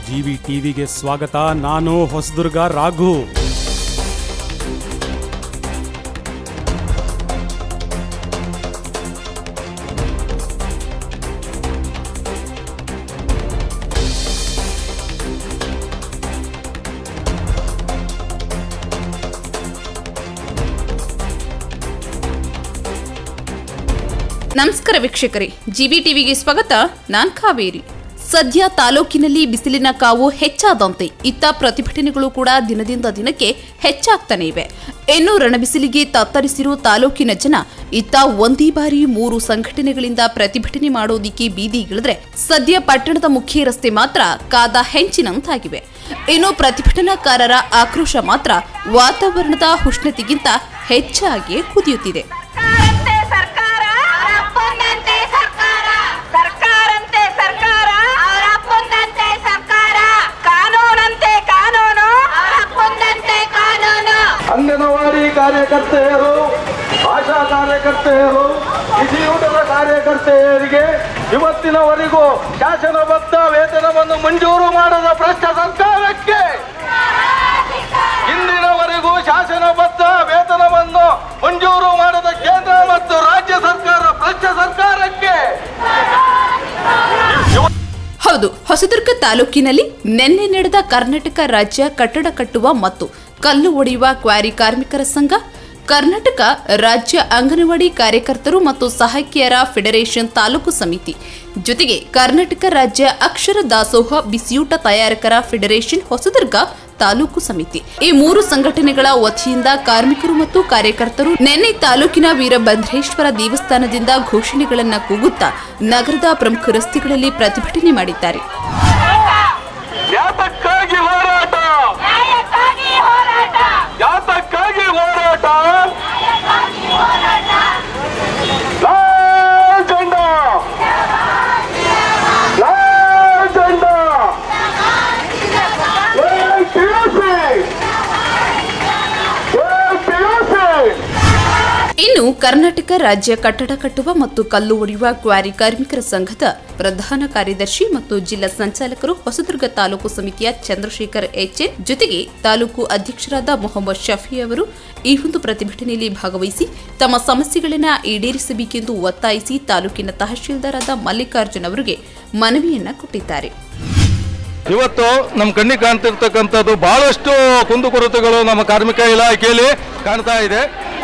G V ಟಿವಿಗೆ ಸ್ವಾಗತ ನಾನು ಹೊಸದುರ್ಗ ರಾಘು ನಮಸ್ಕಾರ ವೀಕ್ಷಕರೇ ಜಿವಿ ಟಿವಿಗೆ ಸ್ವಾಗತ ನಾನ್ ಕಾವೇರಿ ಸದ್ಯ ತಾಲೂಕಿನಲ್ಲಿ ಬಿಸಿಲಿನ ಕಾವು ಹೆಚ್ಚಾದಂತೆ ಇತ್ತ ಪ್ರತಿಭಟನೆಗಳು ಕೂಡ ದಿನದಿಂದ ದಿನಕ್ಕೆ ಹೆಚ್ಚಾಗ್ತಾನೆ ಇವೆ ಇನ್ನು ರಣಬಿಸಿಲಿಗೆ ತತ್ತರಿಸಿರುವ ತಾಲೂಕಿನ ಜನ ಇತ್ತ ಒಂದೇ ಬಾರಿ ಮೂರು ಸಂಘಟನೆಗಳಿಂದ ಪ್ರತಿಭಟನೆ ಮಾಡೋದಿಕ್ಕೆ ಬೀದಿಗಿಳಿದ್ರೆ ಸದ್ಯ ಪಟ್ಟಣದ ಮುಖ್ಯ ರಸ್ತೆ ಮಾತ್ರ ಕಾದ ಹೆಂಚಿನಂತಾಗಿವೆ ಇನ್ನು ಪ್ರತಿಭಟನಾಕಾರರ ಆಕ್ರೋಶ ಮಾತ್ರ ವಾತಾವರಣದ ಉಷ್ಣತೆಗಿಂತ ಹೆಚ್ಚಾಗಿ ಕುದಿಯುತ್ತಿದೆ ಸರ್ಕಾರಂತೆ ಸರ್ಕಾರ ಅವರಪ್ಪಂದಂತೆ ಸರ್ಕಾರ ಸರ್ಕಾರಂತೆ ಸರ್ಕಾರ ಅವರಪ್ಪಂದಂತೆ ಸರ್ಕಾರ ಕಾನೂನಂತೆ ಕಾನೂನು ಅವರಪ್ಪಂದಂತೆ ಕಾನೂನು ಅಂಗನವಾಡಿ ಕಾರ್ಯಕರ್ತೆಯರು ಆಶಾ ಕಾರ್ಯಕರ್ತೆಯರು ಬಿಸಿಯೂಟದ ಕಾರ್ಯಕರ್ತೆಯರಿಗೆ ಇವತ್ತಿನವರೆಗೂ ಶಾಸನಬದ್ಧ ವೇತನವನ್ನು ಮಂಜೂರು ಮಾಡದ ಭ್ರಷ್ಟ ಸರ್ಕಾರಕ್ಕೆ ಇಂದಿನವರೆಗೂ ಶಾಸನಬದ್ಧ ವೇತನವನ್ನು ಮಂಜೂರು ಮಾಡದ ಕೇಂದ್ರ ಮತ್ತು ರಾಜ್ಯ ಸರ್ಕಾರ ಭ್ರಷ್ಟ ಸರ್ಕಾರಕ್ಕೆ ಹೌದು ಹೊಸದುರ್ಗ ತಾಲೂಕಿನಲ್ಲಿ ನಿನ್ನೆ ನಡೆದ ಕರ್ನಾಟಕ ರಾಜ್ಯ ಕಟ್ಟಡ ಕಟ್ಟುವ ಮತ್ತು ಕಲ್ಲು ಒಡೆಯುವ ಕ್ವಾರಿ ಕಾರ್ಮಿಕರ ಸಂಘ ಕರ್ನಾಟಕ ರಾಜ್ಯ ಅಂಗನವಾಡಿ ಕಾರ್ಯಕರ್ತರು ಮತ್ತು ಸಹಾಯಕಿಯರ ಫೆಡರೇಷನ್ ತಾಲೂಕು ಸಮಿತಿ ಜೊತೆಗೆ ಕರ್ನಾಟಕ ರಾಜ್ಯ ಅಕ್ಷರ ದಾಸೋಹ ಬಿಸಿಯೂಟ ತಯಾರಕರ ಫೆಡರೇಷನ್ ಹೊಸದುರ್ಗ ತಾಲೂಕು ಸಮಿತಿ ಈ ಮೂರು ಸಂಘಟನೆಗಳ ವತಿಯಿಂದ ಕಾರ್ಮಿಕರು ಮತ್ತು ಕಾರ್ಯಕರ್ತರು ನಿನ್ನೆ ತಾಲೂಕಿನ ವೀರಭದ್ರೇಶ್ವರ ದೇವಸ್ಥಾನದಿಂದ ಘೋಷಣೆಗಳನ್ನ ಕೂಗುತ್ತಾ ನಗರದ ಪ್ರಮುಖ ರಸ್ತೆಗಳಲ್ಲಿ ಪ್ರತಿಭಟನೆ ಮಾಡಿದ್ದಾರೆ ಯಾತಕ್ಕಾಗಿ ಹೋರಾಟ ನ್ಯಾಯಕ್ಕಾಗಿ ಹೋರಾಟ ಯಾತಕ್ಕಾಗಿ ಹೋರಾಟ ಲಾಲ್ ಜಂಡ ಲಾಲ್ ಜಂಡ ಏ ಪಿಯುಸಿ ಏ ಪಿಯುಸಿ ಇನ್ನು ಕರ್ನಾಟಕ ರಾಜ್ಯ ಕಟ್ಟಡ ಕಟ್ಟುವ ಮತ್ತು ಕಲ್ಲು ಒಡೆಯುವ ಕ್ವಾರಿ ಕಾರ್ಮಿಕರ ಸಂಘದ ಪ್ರಧಾನ ಕಾರ್ಯದರ್ಶಿ ಮತ್ತು ಜಿಲ್ಲಾ ಸಂಚಾಲಕರು ಹೊಸದುರ್ಗ ತಾಲೂಕು ಸಮಿತಿಯ ಚಂದ್ರಶೇಖರ್ ಎಚ್ಎನ್ ಜೊತೆಗೆ ತಾಲೂಕು ಅಧ್ಯಕ್ಷರಾದ ಮೊಹಮ್ಮದ್ ಶಫಿ ಅವರು ಈ ಒಂದು ಪ್ರತಿಭಟನೆಯಲ್ಲಿ ಭಾಗವಹಿಸಿ ತಮ್ಮ ಸಮಸ್ಯೆಗಳನ್ನು ಈಡೇರಿಸಬೇಕೆಂದು ಒತ್ತಾಯಿಸಿ ತಾಲೂಕಿನ ತಹಶೀಲ್ದಾರ್ ಆದ ಮಲ್ಲಿಕಾರ್ಜುನ್ ಅವರಿಗೆ ಮನವಿಯನ್ನ ಕೊಟ್ಟಿದ್ದಾರೆ ಇವತ್ತು ನಮ್ಮ ಕಣ್ಣಿಗೆ ಕಾಣ್ತಿರ್ತಕ್ಕಂಥದ್ದು ಬಹಳಷ್ಟು ಕುಂದುಕೊರತೆಗಳು ನಮ್ಮ ಕಾರ್ಮಿಕ ಇಲಾಖೆಯಲ್ಲಿ ಕಾಣ್ತಾ ಇದೆ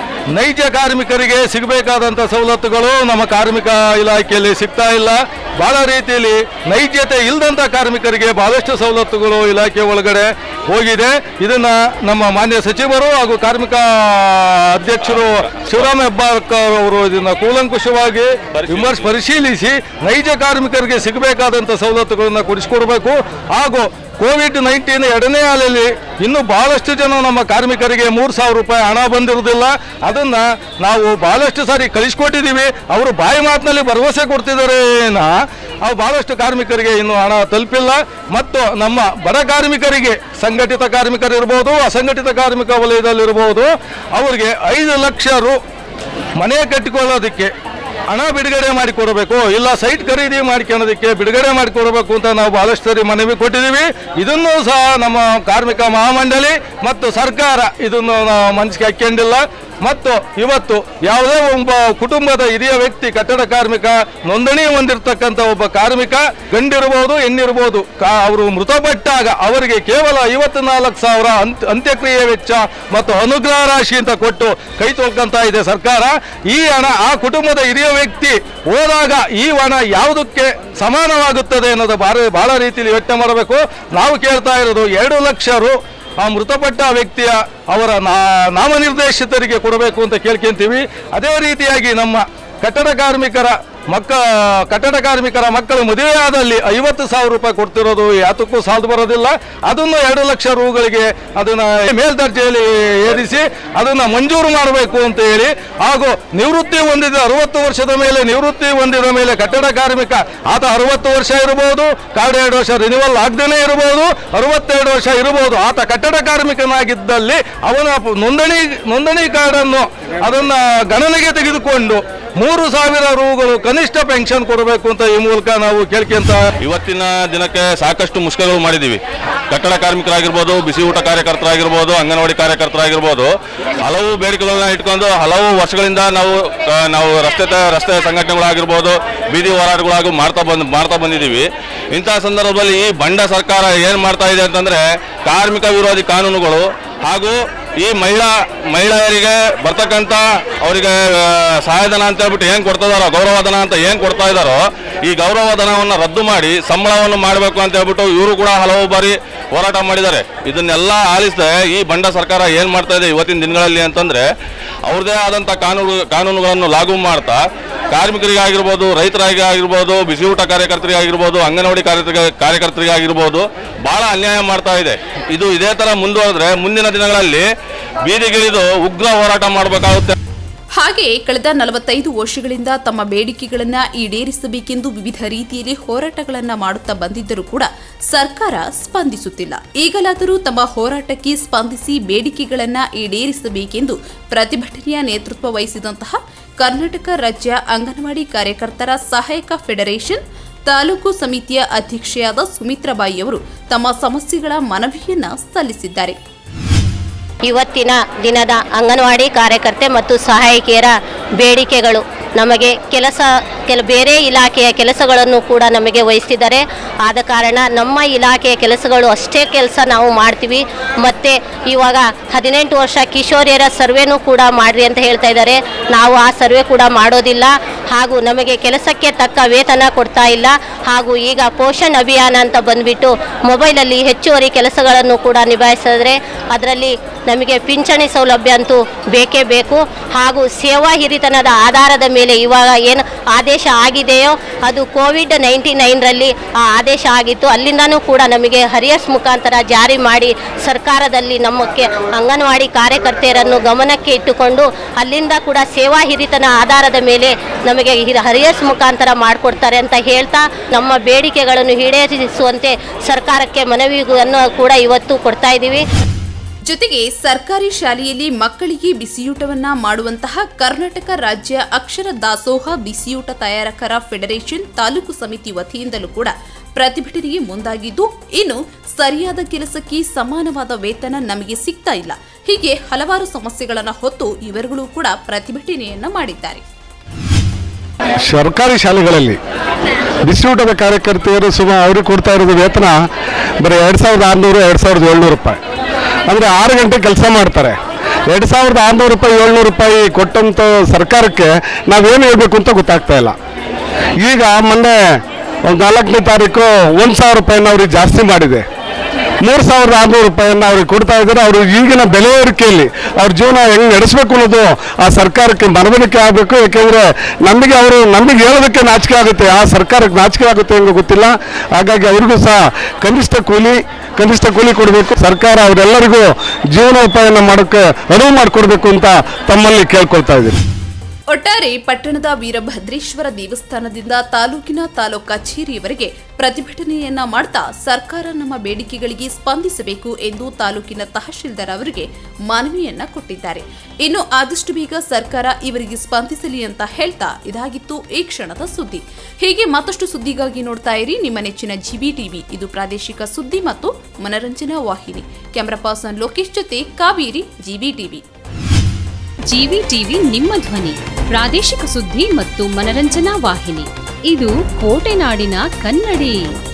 ನೈಜ ಕಾರ್ಮಿಕರಿಗೆ ಸಿಗಬೇಕಾದಂಥ ಸವಲತ್ತುಗಳು ನಮ್ಮ ಕಾರ್ಮಿಕ ಇಲಾಖೆಯಲ್ಲಿ ಸಿಗ್ತಾ ಇಲ್ಲ ಬಹಳ ರೀತಿಯಲ್ಲಿ ನೈಜತೆ ಇಲ್ಲದಂಥ ಕಾರ್ಮಿಕರಿಗೆ ಬಹಳಷ್ಟು ಸವಲತ್ತುಗಳು ಇಲಾಖೆ ಒಳಗಡೆ ಹೋಗಿದೆ ಇದನ್ನ ನಮ್ಮ ಮಾನ್ಯ ಸಚಿವರು ಹಾಗೂ ಕಾರ್ಮಿಕ ಅಧ್ಯಕ್ಷರು ಶಿವರಾಮ ಹೆಬ್ಬಾಳ್ಕರ್ ಅವರು ಇದನ್ನ ಕೂಲಂಕುಷವಾಗಿ ವಿಮರ್ಶೆ ಪರಿಶೀಲಿಸಿ ನೈಜ ಕಾರ್ಮಿಕರಿಗೆ ಸಿಗಬೇಕಾದಂಥ ಸವಲತ್ತುಗಳನ್ನು ಕೊಡಿಸ್ಕೊಡ್ಬೇಕು ಹಾಗೂ ಕೋವಿಡ್ ನೈನ್ಟೀನ್ ಎರಡನೇ ಅಲೆಯಲ್ಲಿ ಇನ್ನೂ ಬಹಳಷ್ಟು ಜನ ನಮ್ಮ ಕಾರ್ಮಿಕರಿಗೆ ಮೂರು ಸಾವಿರ ರೂಪಾಯಿ ಹಣ ಬಂದಿರುವುದಿಲ್ಲ ಅದನ್ನ ನಾವು ಬಹಳಷ್ಟು ಸಾರಿ ಕಳಿಸ್ಕೊಟ್ಟಿದ್ದೀವಿ ಅವರು ಬಾಯಿ ಮಾತಿನಲ್ಲಿ ಭರವಸೆ ಕೊಡ್ತಿದ್ದಾರೆ ನಾ ಅವು ಬಹಳಷ್ಟು ಕಾರ್ಮಿಕರಿಗೆ ಇನ್ನೂ ಹಣ ತಲುಪಿಲ್ಲ ಮತ್ತು ನಮ್ಮ ಬಡ ಕಾರ್ಮಿಕರಿಗೆ ಸಂಘಟಿತ ಕಾರ್ಮಿಕರಿರ್ಬೋದು ಅಸಂಘಟಿತ ಕಾರ್ಮಿಕ ವಲಯದಲ್ಲಿರ್ಬೋದು ಅವರಿಗೆ ಐದು ಲಕ್ಷ ರು ಮನೆ ಕಟ್ಟಿಕೊಳ್ಳೋದಕ್ಕೆ ಹಣ ಬಿಡುಗಡೆ ಮಾಡಿ ಕೊಡಬೇಕು ಇಲ್ಲ ಸೈಟ್ ಖರೀದಿ ಮಾಡ್ಕೊಳ್ಳೋದಕ್ಕೆ ಬಿಡುಗಡೆ ಮಾಡಿ ಕೊಡಬೇಕು ಅಂತ ನಾವು ಬಹಳಷ್ಟು ಸರಿ ಮನವಿ ಕೊಟ್ಟಿದ್ದೀವಿ ಇದನ್ನು ಸಹ ನಮ್ಮ ಕಾರ್ಮಿಕ ಮಹಾಮಂಡಳಿ ಮತ್ತು ಸರ್ಕಾರ ಇದನ್ನು ನಾವು ಮನಸ್ಸಿಗೆ ಹಾಕ್ಕೊಂಡಿಲ್ಲ ಮತ್ತು ಇವತ್ತು ಯಾವುದೇ ಒಬ್ಬ ಕುಟುಂಬದ ಹಿರಿಯ ವ್ಯಕ್ತಿ ಕಟ್ಟಡ ಕಾರ್ಮಿಕ ನೋಂದಣಿ ಹೊಂದಿರತಕ್ಕಂಥ ಒಬ್ಬ ಕಾರ್ಮಿಕ ಗಂಡಿರ್ಬೋದು ಹೆಣ್ಣಿರ್ಬೋದು ಕಾ ಅವರು ಮೃತಪಟ್ಟಾಗ ಅವರಿಗೆ ಕೇವಲ ಐವತ್ನಾಲ್ಕು ಸಾವಿರ ಅಂತ್ ಅಂತ್ಯಕ್ರಿಯೆ ವೆಚ್ಚ ಮತ್ತು ಅನುಗ್ರಹ ರಾಶಿ ಅಂತ ಕೊಟ್ಟು ಕೈ ತೊಳ್ಕೊಂತ ಇದೆ ಸರ್ಕಾರ ಈ ಹಣ ಆ ಕುಟುಂಬದ ಹಿರಿಯ ವ್ಯಕ್ತಿ ಹೋದಾಗ ಈ ಹಣ ಯಾವುದಕ್ಕೆ ಸಮಾನವಾಗುತ್ತದೆ ಅನ್ನೋದು ಬಹಳ ಬಹಳ ರೀತಿಯಲ್ಲಿ ಯೋಚನೆ ಮಾಡಬೇಕು ನಾವು ಕೇಳ್ತಾ ಇರೋದು ಎರಡು ಲಕ್ಷ ರು ಆ ಮೃತಪಟ್ಟ ವ್ಯಕ್ತಿಯ ಅವರ ನಾ- ನಾಮನಿರ್ದೇಶಿತರಿಗೆ ಕೊಡಬೇಕು ಅಂತ ಕೇಳ್ಕೊಂತೀವಿ ಅದೇ ರೀತಿಯಾಗಿ ನಮ್ಮ ಕಟ್ಟಡ ಕಾರ್ಮಿಕರ ಮಕ್ಕ ಕಟ್ಟಡ ಕಾರ್ಮಿಕರ ಮಕ್ಕಳು ಮದುವೆಯಾದಲ್ಲಿ ಐವತ್ತು ಸಾವಿರ ರೂಪಾಯಿ ಕೊಡ್ತಿರೋದು ಯಾತಕ್ಕೂ ಸಾಲದು ಬರೋದಿಲ್ಲ ಅದನ್ನು ಎರಡು ಲಕ್ಷ ರೂಗಳಿಗೆ ಅದನ್ನ ಮೇಲ್ದರ್ಜೆಯಲ್ಲಿ ಏರಿಸಿ ಅದನ್ನ ಮಂಜೂರು ಮಾಡಬೇಕು ಅಂತ ಹೇಳಿ ಹಾಗೂ ನಿವೃತ್ತಿ ಹೊಂದಿದ ಅರವತ್ತು ವರ್ಷದ ಮೇಲೆ ನಿವೃತ್ತಿ ಹೊಂದಿದ ಮೇಲೆ ಕಟ್ಟಡ ಕಾರ್ಮಿಕ ಆತ ಅರವತ್ತು ವರ್ಷ ಇರಬಹುದು ಕಾರ್ಡ್ ಎರಡು ವರ್ಷ ರಿನಿವಲ್ ಆಗದೇನೆ ಇರಬಹುದು ಅರವತ್ತೆರಡು ವರ್ಷ ಇರಬಹುದು ಆತ ಕಟ್ಟಡ ಕಾರ್ಮಿಕನಾಗಿದ್ದಲ್ಲಿ ಅವನ ಪ- ನೋಂದಣಿ ನೋಂದಣಿ ಕಾರ್ಡನ್ನು ಅದನ್ನ ಗಣನೆಗೆ ತೆಗೆದುಕೊಂಡು ಮೂರು ಸಾವಿರ ರೂಗಳು ಕನಿಷ್ಠ ಪೆನ್ಷನ್ ಕೊಡಬೇಕು ಅಂತ ಈ ಮೂಲಕ ನಾವು ಕೇಳ್ಕೊಂತ ಇವತ್ತಿನ ದಿನಕ್ಕೆ ಸಾಕಷ್ಟು ಮುಷ್ಕರಗಳು ಮಾಡಿದ್ದೀವಿ ಕಟ್ಟಡ ಕಾರ್ಮಿಕರಾಗಿರ್ಬೋದು ಬಿಸಿ ಊಟ ಕಾರ್ಯಕರ್ತರಾಗಿರ್ಬೋದು ಅಂಗನವಾಡಿ ಕಾರ್ಯಕರ್ತರಾಗಿರ್ಬೋದು ಹಲವು ಬೇಡಿಕೆಗಳನ್ನ ಇಟ್ಕೊಂಡು ಹಲವು ವರ್ಷಗಳಿಂದ ನಾವು ಆ, ನಾವು ರಸ್ತೆ ತ- ರಸ್ತೆ ಸಂಘಟನೆಗಳಾಗಿರ್ಬೋದು ಬೀದಿ ಹೋರಾಟಗಳಾಗಿ ಮಾಡ್ತಾ ಬಂದ್ ಮಾಡ್ತಾ ಬಂದಿದ್ದೀವಿ ಇಂತಹ ಸಂದರ್ಭದಲ್ಲಿ ಈ ಬಂಡ ಸರ್ಕಾರ ಏನು ಮಾಡ್ತಾ ಇದೆ ಅಂತಂದ್ರೆ ಕಾರ್ಮಿಕ ವಿರೋಧಿ ಕಾನೂನುಗಳು ಹಾಗೂ ಈ ಮಹಿಳಾ ಮಹಿಳೆಯರಿಗೆ ಬರ್ತಕ್ಕಂಥ ಅವರಿಗೆ ಆ, ಸಹಾಯಧನ ಅಂತ ಹೇಳ್ಬಿಟ್ಟು ಏನು ಕೊಡ್ತಾ ಇದಾರೋ ಗೌರವಧನ ಅಂತ ಏನು ಕೊಡ್ತಾ ಇದ್ದಾರೋ ಈ ಗೌರವಧನವನ್ನು ರದ್ದು ಮಾಡಿ ಸಂಬಳವನ್ನು ಮಾಡಬೇಕು ಅಂತ ಹೇಳ್ಬಿಟ್ಟು ಇವರು ಕೂಡ ಹಲವು ಬಾರಿ ಹೋರಾಟ ಮಾಡಿದ್ದಾರೆ ಇದನ್ನೆಲ್ಲ ಆಲಿಸದೆ ಈ ಬಂಡ ಸರ್ಕಾರ ಏನು ಮಾಡ್ತಾ ಇದೆ ಇವತ್ತಿನ ದಿನಗಳಲ್ಲಿ ಅಂತಂದ್ರೆ ಅವ್ರದ್ದೇ ಆದಂಥ ಕಾನೂನು ಕಾನೂನುಗಳನ್ನು ಲಾಗು ಮಾಡ್ತಾ ಕಾರ್ಮಿಕರಿಗಾಗಿರ್ಬೋದು ರೈತರಿಗೆ ಆಗಿರ್ಬೋದು ಬಿಸಿ ಊಟ ಕಾರ್ಯಕರ್ತರಿಗಾಗಿರ್ಬೋದು ಅಂಗನವಾಡಿ ಕಾರ್ಯಕರ್ತರಿಗೆ ಕಾರ್ಯಕರ್ತರಿಗಾಗಿರ್ಬೋದು ಬಹಳ ಅನ್ಯಾಯ ಮಾಡ್ತಾ ಇದೆ ಇದು ಇದೇ ಥರ ಮುಂದುವರೆದ್ರೆ ಮುಂದಿನ ದಿನಗಳಲ್ಲಿ ಬೀದಿಗಿಳಿದು ಉಗ್ರ ಹೋರಾಟ ಮಾಡಬೇಕಾಗುತ್ತೆ ಹಾಗೆಯೇ ಕಳೆದ ನಲವತ್ತೈದು ವರ್ಷಗಳಿಂದ ತಮ್ಮ ಬೇಡಿಕೆಗಳನ್ನ ಈಡೇರಿಸಬೇಕೆಂದು ವಿವಿಧ ರೀತಿಯಲ್ಲಿ ಹೋರಾಟಗಳನ್ನ ಮಾಡುತ್ತಾ ಬಂದಿದ್ದರೂ ಕೂಡ ಸರ್ಕಾರ ಸ್ಪಂದಿಸುತ್ತಿಲ್ಲ ಈಗಲಾದರೂ ತಮ್ಮ ಹೋರಾಟಕ್ಕೆ ಸ್ಪಂದಿಸಿ ಬೇಡಿಕೆಗಳನ್ನ ಈಡೇರಿಸಬೇಕೆಂದು ಪ್ರತಿಭಟನೆಯ ನೇತೃತ್ವ ವಹಿಸಿದಂತಹ ಕರ್ನಾಟಕ ರಾಜ್ಯ ಅಂಗನವಾಡಿ ಕಾರ್ಯಕರ್ತರ ಸಹಾಯಕ ಫೆಡರೇಷನ್ ತಾಲೂಕು ಸಮಿತಿಯ ಅಧ್ಯಕ್ಷೆಯಾದ ಸುಮಿತ್ರಾಬಾಯಿಯವರು ತಮ್ಮ ಸಮಸ್ಯೆಗಳ ಮನವಿಯನ್ನ ಸಲ್ಲಿಸಿದ್ದಾರೆ ಇವತ್ತಿನ ದಿನದ ಅಂಗನವಾಡಿ ಕಾರ್ಯಕರ್ತೆ ಮತ್ತು ಸಹಾಯಕಿಯರ ಬೇಡಿಕೆಗಳು ನಮಗೆ ಕೆಲಸ ಕೆಲ ಬೇರೆ ಇಲಾಖೆಯ ಕೆಲಸಗಳನ್ನು ಕೂಡ ನಮಗೆ ವಹಿಸಿದ್ದಾರೆ ಆದ ಕಾರಣ ನಮ್ಮ ಇಲಾಖೆಯ ಕೆಲಸಗಳು ಅಷ್ಟೇ ಕೆಲಸ ನಾವು ಮಾಡ್ತೀವಿ ಮತ್ತು ಇವಾಗ ಹದಿನೆಂಟು ವರ್ಷ ಕಿಶೋರಿಯರ ಸರ್ವೆನೂ ಕೂಡ ಮಾಡ್ರಿ ಅಂತ ಹೇಳ್ತಾ ಇದ್ದಾರೆ ನಾವು ಆ ಸರ್ವೆ ಕೂಡ ಮಾಡೋದಿಲ್ಲ ಹಾಗೂ ನಮಗೆ ಕೆಲಸಕ್ಕೆ ತಕ್ಕ ವೇತನ ಕೊಡ್ತಾ ಇಲ್ಲ ಹಾಗೂ ಈಗ ಪೋಷಣ್ ಅಭಿಯಾನ ಅಂತ ಬಂದ್ಬಿಟ್ಟು ಮೊಬೈಲಲ್ಲಿ ಹೆಚ್ಚುವರಿ ಕೆಲಸಗಳನ್ನು ಕೂಡ ನಿಭಾಯಿಸಿದ್ರೆ ಅದರಲ್ಲಿ ನಮಗೆ ಪಿಂಚಣಿ ಸೌಲಭ್ಯ ಅಂತೂ ಬೇಕೇ ಬೇಕು ಹಾಗೂ ಸೇವಾ ಹಿರಿತನದ ಆಧಾರದ ಮೇಲೆ ಇವಾಗ ಏನು ಆದೇಶ ಆಗಿದೆಯೋ ಅದು ಕೋವಿಡ್ ನೈಂಟಿ ನೈನ್ರಲ್ಲಿ ಆ ಆದೇಶ ಆಗಿತ್ತು ಅಲ್ಲಿಂದನೂ ಕೂಡ ನಮಗೆ ಹರಿಯರ್ಸ್ ಮುಖಾಂತರ ಜಾರಿ ಮಾಡಿ ಸರ್ಕಾರದಲ್ಲಿ ನಮ್ಮಕ್ಕೆ ಅಂಗನವಾಡಿ ಕಾರ್ಯಕರ್ತೆಯರನ್ನು ಗಮನಕ್ಕೆ ಇಟ್ಟುಕೊಂಡು ಅಲ್ಲಿಂದ ಕೂಡ ಸೇವಾ ಹಿರಿತನ ಆಧಾರದ ಮೇಲೆ ನಮಗೆ ಹಿ- ಹರಿಯರ್ಸ್ ಮುಖಾಂತರ ಮಾಡಿಕೊಡ್ತಾರೆ ಅಂತ ಹೇಳ್ತಾ ನಮ್ಮ ಬೇಡಿಕೆಗಳನ್ನು ಈಡೇರಿಸುವಂತೆ ಸರ್ಕಾರಕ್ಕೆ ಮನವಿಯನ್ನು ಕೂಡ ಇವತ್ತು ಕೊಡ್ತಾ ಇದ್ದೀವಿ ಜೊತೆಗೆ ಸರ್ಕಾರಿ ಶಾಲೆಯಲ್ಲಿ ಮಕ್ಕಳಿಗೆ ಬಿಸಿಯೂಟವನ್ನ ಮಾಡುವಂತಹ ಕರ್ನಾಟಕ ರಾಜ್ಯ ಅಕ್ಷರ ದಾಸೋಹ ಬಿಸಿಯೂಟ ತಯಾರಕರ ಫೆಡರೇಷನ್ ತಾಲೂಕು ಸಮಿತಿ ವತಿಯಿಂದಲೂ ಕೂಡ ಪ್ರತಿಭಟನೆಗೆ ಮುಂದಾಗಿದ್ದು ಇನ್ನು ಸರಿಯಾದ ಕೆಲಸಕ್ಕೆ ಸಮಾನವಾದ ವೇತನ ನಮಗೆ ಸಿಗ್ತಾ ಇಲ್ಲ ಹೀಗೆ ಹಲವಾರು ಸಮಸ್ಯೆಗಳನ್ನು ಹೊತ್ತು ಇವರುಗಳು ಕೂಡ ಪ್ರತಿಭಟನೆಯನ್ನ ಮಾಡಿದ್ದಾರೆ ಸರ್ಕಾರಿ ಶಾಲೆಗಳಲ್ಲಿ ಬಿಸಿಯೂಟದ ಕಾರ್ಯಕರ್ತೆಯರು ಸುಮಾರು ಅವ್ರಿಗೆ ಕೊಡ್ತಾ ಇರೋದು ವೇತನ ಬರೀ ಎರಡು ಸಾವಿರದ ಆರುನೂರು ಎರಡು ಸಾವಿರದ ಏಳ್ನೂರು ರೂಪಾಯಿ ಅಂದರೆ ಆರು ಗಂಟೆ ಕೆಲಸ ಮಾಡ್ತಾರೆ ಎರಡು ಸಾವಿರದ ಆರುನೂರು ರೂಪಾಯಿ ಏಳ್ನೂರು ರೂಪಾಯಿ ಕೊಟ್ಟಂಥ ಸರ್ಕಾರಕ್ಕೆ ನಾವೇನು ಹೇಳ್ಬೇಕು ಅಂತ ಗೊತ್ತಾಗ್ತಾ ಇಲ್ಲ ಈಗ ಮೊನ್ನೆ ಒಂದು ನಾಲ್ಕನೇ ತಾರೀಕು ಒಂದು ಸಾವಿರ ರೂಪಾಯಿನ ಅವ್ರಿಗೆ ಜಾಸ್ತಿ ಮಾಡಿದೆ ಮೂರು ಸಾವಿರದ ಆರುನೂರು ರೂಪಾಯಿಯನ್ನ ಅವ್ರಿಗೆ ಕೊಡ್ತಾ ಇದ್ದಾರೆ ಅವರು ಈಗಿನ ಬೆಲೆ ಏರಿಕೆಯಲ್ಲಿ ಅವ್ರ ಜೀವನ ಹೆಂಗೆ ನಡೆಸಬೇಕು ಅನ್ನೋದು ಆ ಸರ್ಕಾರಕ್ಕೆ ಮನವರಿಕೆ ಆಗಬೇಕು ಯಾಕೆಂದರೆ ನಮಗೆ ಅವರು ನಮಗೆ ಹೇಳೋದಕ್ಕೆ ನಾಚಿಕೆ ಆಗುತ್ತೆ ಆ ಸರ್ಕಾರಕ್ಕೆ ನಾಚಿಕೆ ಆಗುತ್ತೆ ಹೆಂಗೆ ಗೊತ್ತಿಲ್ಲ ಹಾಗಾಗಿ ಅವ್ರಿಗೂ ಸಹ ಕನಿಷ್ಠ ಕೂಲಿ ಕನಿಷ್ಠ ಕೂಲಿ ಕೊಡಬೇಕು ಸರ್ಕಾರ ಅವರೆಲ್ಲರಿಗೂ ಜೀವನೋಪಾಯನ ಮಾಡೋಕ್ಕೆ ಅನುವು ಮಾಡಿಕೊಡ್ಬೇಕು ಅಂತ ತಮ್ಮಲ್ಲಿ ಕೇಳ್ಕೊಳ್ತಾ ಇದ್ದೀನಿ ಒಟ್ಟಾರೆ ಪಟ್ಟಣದ ವೀರಭದ್ರೇಶ್ವರ ದೇವಸ್ಥಾನದಿಂದ ತಾಲೂಕಿನ ತಾಲೂಕು ಕಚೇರಿಯವರೆಗೆ ಪ್ರತಿಭಟನೆಯನ್ನ ಮಾಡ್ತಾ ಸರ್ಕಾರ ನಮ್ಮ ಬೇಡಿಕೆಗಳಿಗೆ ಸ್ಪಂದಿಸಬೇಕು ಎಂದು ತಾಲೂಕಿನ ತಹಶೀಲ್ದಾರ್ ಅವರಿಗೆ ಮನವಿಯನ್ನ ಕೊಟ್ಟಿದ್ದಾರೆ ಇನ್ನು ಆದಷ್ಟು ಬೇಗ ಸರ್ಕಾರ ಇವರಿಗೆ ಸ್ಪಂದಿಸಲಿ ಅಂತ ಹೇಳ್ತಾ ಇದಾಗಿತ್ತು ಈ ಕ್ಷಣದ ಸುದ್ದಿ ಹೀಗೆ ಮತ್ತಷ್ಟು ಸುದ್ದಿಗಾಗಿ ನೋಡ್ತಾ ಇರಿ ನಿಮ್ಮ ನೆಚ್ಚಿನ ಜಿಬಿ ಟಿವಿ ಇದು ಪ್ರಾದೇಶಿಕ ಸುದ್ದಿ ಮತ್ತು ಮನರಂಜನಾ ವಾಹಿನಿ ಕ್ಯಾಮರಾ ಪರ್ಸನ್ ಲೋಕೇಶ್ ಜೊತೆ Kaveri GB TV GV TV ನಿಮ್ಮ ಧ್ವನಿ ಪ್ರಾದೇಶಿಕ ಸುದ್ದಿ ಮತ್ತು ಮನರಂಜನಾ ವಾಹಿನಿ ಇದು ಕೋಟೆನಾಡಿನ ಕನ್ನಡಿ